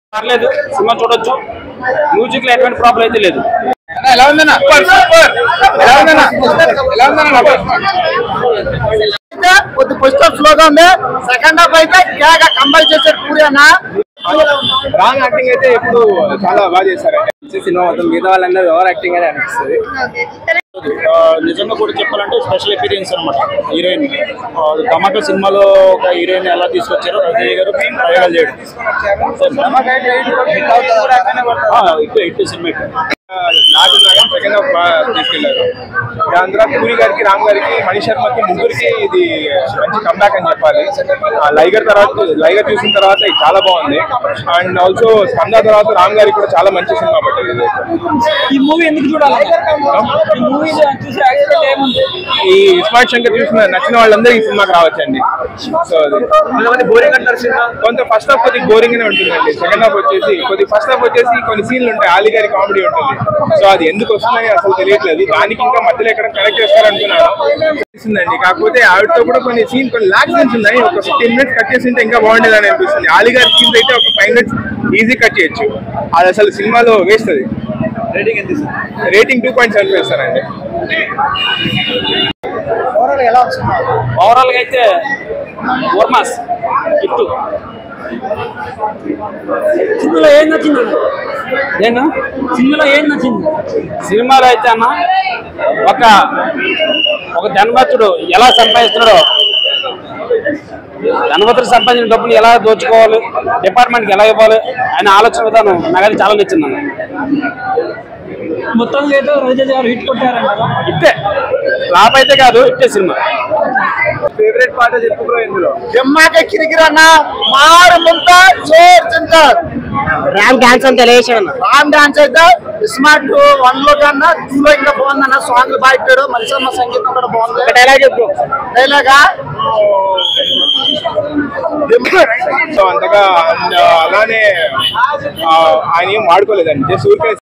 పర్లేదు సినిమా చూడొచ్చు మ్యూజిక్ లో ఎటువంటి ప్రాబ్లం అయితే లేదు ఎలా ఉందన్న సూపర్ సూపర్ ఎలా ఉందన్న ఎలా ఉందన్న అయితే కొద్ది ఫస్ట్ హాఫ్ స్లోగా ఉంది సెకండ్ హాఫ్ అయితే కేక కంబైన్ చేశారు పూరి అన్న రాంగ్ యాక్టింగ్ అయితే ఇప్పుడు చాలా బాగా చేశారండి సినిమా మొత్తం మిగతా వాళ్ళందరూ ఓవర్ యాక్టింగ్ అని అనిపిస్తుంది నిజంగా కూడా చెప్పాలంటే స్పెషల్ ఎక్స్పీరియన్స్ అనమాట హీరోయిన్ టమాటో సినిమాలో ఒక హీరోయిన్ ఎలా తీసుకొచ్చారో అజయ్ గారు ప్రయోగాలు చేయడం ఆ, ఇటు ఇటు సినిమా ఇటు. నాటు నాగన్ సెకండ్ హాఫ్ బాగా తీసుకెళ్లారు దాని తర్వాత పూరి గారికి రామ్ గారికి మణి శర్మకి ముగ్గురికి ఇది మంచి కంబ్యాక్ అని చెప్పాలి ఆ లైగర్ తర్వాత లైగర్ చూసిన తర్వాత ఇది చాలా బాగుంది అండ్ ఆల్సో స్కంద తర్వాత రామ్ గారికి కూడా చాలా మంచి సినిమా పట్టింది ఇది. ఈ మూవీ ఎందుకు చూడాలి ఈ మూవీ చూసి యాక్చువల్ ఏముంది ఈ ఇస్మార్ట్ శంకర్ చూసిన నచ్చిన వాళ్ళందరూ ఈ సినిమాకి రావచ్చండి సో అది బోరింగ్ అంటారు సినిమా కొంత ఫస్ట్ హాఫ్ కొద్దిగా బోరింగ్ గానే ఉంటుందండి సెకండ్ హాఫ్ వచ్చేసి కొద్ది ఫస్ట్ హాఫ్ వచ్చేసి కొన్ని సీన్లు ఉంటాయి ఆలి గారి కామెడీ ఉంటుంది సో అది ఎందుకు వస్తుందని అసలు తెలియట్లేదు దానికి ఇంకా మధ్యలో ఎక్కడ కనెక్ట్ చేస్తారనుకున్నాను తెలిసిందండి కాకపోతే ఆవిడతో కూడా కొన్ని సీన్ కొన్ని లాక్ సీన్స్ ఉన్నాయి ఒక ఫిఫ్టీన్ మినిట్స్ కట్ చేసి ఉంటే ఇంకా బాగుండేదని అనిపిస్తుంది ఆలి గారి సీన్స్ అయితే ఒక ఫైవ్ మినిట్స్ ఈజీ కట్ చేయొచ్చు అది అసలు సినిమాలో వేస్ట్ అది రేటింగ్ ఎంత రేటింగ్ టూ పాయింట్ సెవెన్ వేస్తానండి ఓవరాల్ ఎలా వస్తున్నారు ఓవరాల్ గా అయితే వర్మాస్ ఇట్టు సినిమాలో ఏం నచ్చింది నేను సినిమాలో ఏం నచ్చింది సినిమాలో అయితే అన్న ఒక ఒక ధనవంతుడు ఎలా సంపాదిస్తున్నాడో ధనవంతుడు సంపాదించిన డబ్బుని ఎలా దోచుకోవాలి డిపార్ట్మెంట్కి ఎలా ఇవ్వాలి ఆయన ఆలోచన విధానం నాకైతే చాలా నచ్చింది అన్న మొత్తానికి అయితే రవితేజ గారు హిట్ కొట్టారంట ఇట్టే ఫ్లాప్ అయితే కాదు ఇట్టే సినిమా ఫేవరెట్ పాట చెప్పుకో ఇందులో జమ్మాకే కిరికిరన్న మారు ముంత చోర్ చింతర్ రామ్ డాన్స్ అంతా లేచాడు అన్న రామ్ డాన్స్ అయితే స్మార్ట్ వన్ లో కన్నా టూ లో ఇంకా బాగుందన్న సాంగ్ బాగా ఇట్టాడు మనిషి సంగీతం కూడా బాగుంది డైలాగ్ చెప్పు డైలాగా సో అంతగా అండ్ అలానే ఆ, ఆయన ఏం వాడుకోలేదండి జస్ట్ ఊరికే